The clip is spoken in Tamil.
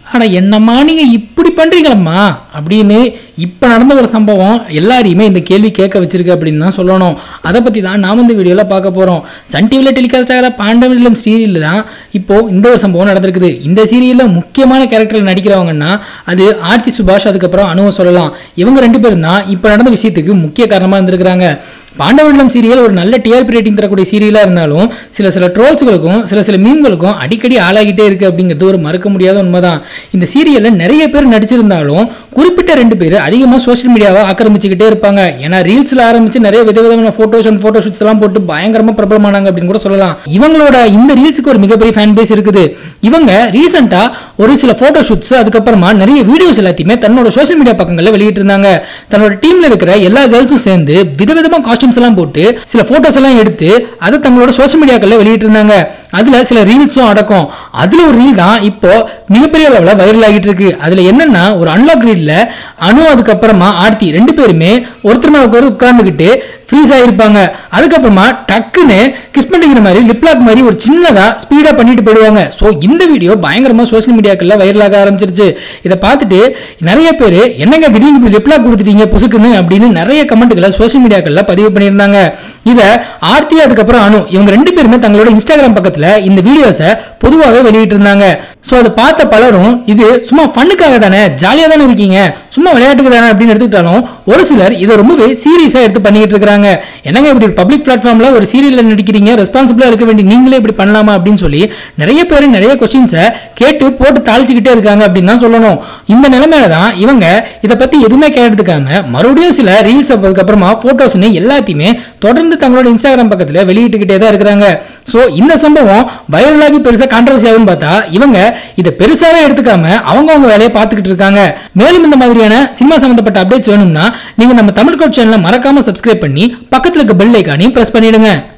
ஆனால் என்னம்மா நீங்கள் இப்படி பண்ணுறீங்களம்மா அப்படின்னு இப்போ நடந்த ஒரு சம்பவம் எல்லாரையுமே இந்த கேள்வி கேட்க வச்சிருக்கு அப்படின்னு தான் சொல்லணும் அதை பற்றி தான் நாம் இந்த வீடியோவில் பார்க்க போகிறோம் சன் டிவியில் டெலிகாஸ்ட் ஆகிற பாண்டவனிலம் சீரியலில் தான் இப்போது இந்த ஒரு சம்பவம் நடந்திருக்குது இந்த சீரியலில் முக்கியமான கேரக்டரில் நடிக்கிறவங்கன்னா அது ஆர்த்தி சுபாஷ் அதுக்கப்புறம் அனுவை சொல்லலாம் இவங்க ரெண்டு பேரும் தான் இப்போ நடந்த விஷயத்துக்கு முக்கிய காரணமாக இருந்திருக்கிறாங்க பாண்டவனிலம் சீரியல் ஒரு நல்ல டிஆர்பி ரேட்டிங் தரக்கூடிய சீரியலாக இருந்தாலும் சில சில ட்ரோல்ஸுகளுக்கும் சில சில மீம்களுக்கும் அடிக்கடி ஆளாகிட்டே இருக்குது அப்படிங்கிறது ஒரு மறக்க முடியாத உண்மைதான் இந்த சீரியலில் நிறைய பேர் நடிச்சிருந்தாலும் குறிப்பிட்ட ரெண்டு பேர் அதிகமாக சோஷியல் மீடியாவை ஆக்கிரமிச்சுக்கிட்டே இருப்பாங்க ஏன்னா ரீல்ஸில் ஆரம்பிச்சு நிறைய விதவிதமான ஃபோட்டோஸ் அண்ட் ஃபோட்டோ ஷூட்ஸ் எல்லாம் போட்டு பயங்கரமாக பிரபலமானாங்க அப்படின்னு கூட சொல்லலாம் இவங்களோட இந்த ரீல்ஸுக்கு ஒரு மிகப்பெரிய ஃபேன் பேஸ் இருக்குது இவங்க ரீசெண்டாக ஒரு சில ஃபோட்டோ ஷூட்ஸ் அதுக்கப்புறமா நிறைய வீடியோஸ் எல்லாத்தையுமே தன்னோட சோஷியல் மீடியா பக்கங்களில் வெளியிட்டிருந்தாங்க தன்னோட டீம்ல இருக்கிற எல்லா கேர்ள்ஸும் சேர்ந்து விதவிதமா காஸ்டியூம்ஸ் எல்லாம் போட்டு சில போட்டோஸ் எல்லாம் எடுத்து அதை தங்களோட சோஷியல் மீடியாக்கள்ல வெளியிட்டிருந்தாங்க அதுல சில ரீல்ஸும் அடக்கம் அதுல ஒரு ரீல் தான் இப்போ மிகப்பெரிய அளவில் வைரல் ஆகிட்டு இருக்கு அதுல என்னன்னா ஒரு அன்லாக் ரீல்ல அனு அதுக்கப்புறமா ஆர்த்தி ரெண்டு பேருமே ஒருத்தர் மேல ஒருத்தர் உட்கார்ந்துக்கிட்டு ஃப்ரீஸ் ஆகிருப்பாங்க அதுக்கப்புறமா டக்குன்னு கிஸ் பண்ணிக்கிற மாதிரி லிப்லாக் மாதிரி ஒரு சின்னதா ஸ்பீடா பண்ணிட்டு போயிடுவாங்க ஸோ இந்த வீடியோ பயங்கரமா சோஷியல் மீடியாக்கள்ல வைரலாக ஆரம்பிச்சிருச்சு இதை பார்த்துட்டு நிறைய பேர் என்னங்க திடீர்னு லிப்லாக் கொடுத்துட்டீங்க புசுக்குன்னு அப்படின்னு நிறைய கமெண்ட்டுகளை சோஷியல் மீடியாக்கள்ல பதிவு பண்ணியிருந்தாங்க இதை ஆர்த்தி அதுக்கப்புறம் அனு இவங்க ரெண்டு பேருமே தங்களோட இன்ஸ்டாகிராம் பக்கத்துல இந்த வீடியோஸை பொதுவாகவே வெளியிட்டு இருந்தாங்க ஸோ அதை பார்த்த பலரும் இது சும்மா ஃபண்ணுக்காக தானே ஜாலியாக தானே இருக்கீங்க சும்மா விளையாட்டுக்கு தானே அப்படின்னு எடுத்துக்கிட்டாலும் ஒரு சிலர் இதை ரொம்பவே சீரியஸாக எடுத்து பண்ணிக்கிட்டு இருக்காங்க என்னங்க இப்படி பப்ளிக் பிளாட்ஃபார்ம்ல ஒரு சீரியலில் நடிக்கிறீங்க ரெஸ்பான்சிபிளாக இருக்க வேண்டிய நீங்களே இப்படி பண்ணலாமா அப்படின்னு சொல்லி நிறைய பேர் நிறைய கொஸ்டின்ஸை கேட்டு போட்டு தாளிச்சுக்கிட்டே இருக்காங்க அப்படின்னு தான் சொல்லணும் இந்த நிலைமையில தான் இவங்க இதை பத்தி எதுவுமே கேட்டதுக்காம மறுபடியும் சில ரீல்ஸ் அதுக்கப்புறமா போட்டோஸ்னு எல்லாத்தையுமே தொடர்ந்து தங்களோட இன்ஸ்டாகிராம் பக்கத்துல வெளியிட்டுக்கிட்டே தான் இருக்கிறாங்க ஸோ இந்த சம்பவம் வைரலாகி பெருசா கான்ட்ரவர்சி ஆகும்னு பார்த்தா இவங்க இதை பெருசாவே எடுத்துக்காம அவங்க அவங்க வேலையை பார்த்துக்கிட்டு இருக்காங்க மேலும் இந்த மாதிரியான சினிமா சம்பந்தப்பட்ட அப்டேட்ஸ் வேணும்னா நீங்க நம்ம தமிழ் கோட் சேனலை மறக்காம சப்ஸ்கிரைப் பண்ணி பக்கத்துல இருக்க பெல் ஐக்கானையும் பிரஸ் பண்ணிடுங்க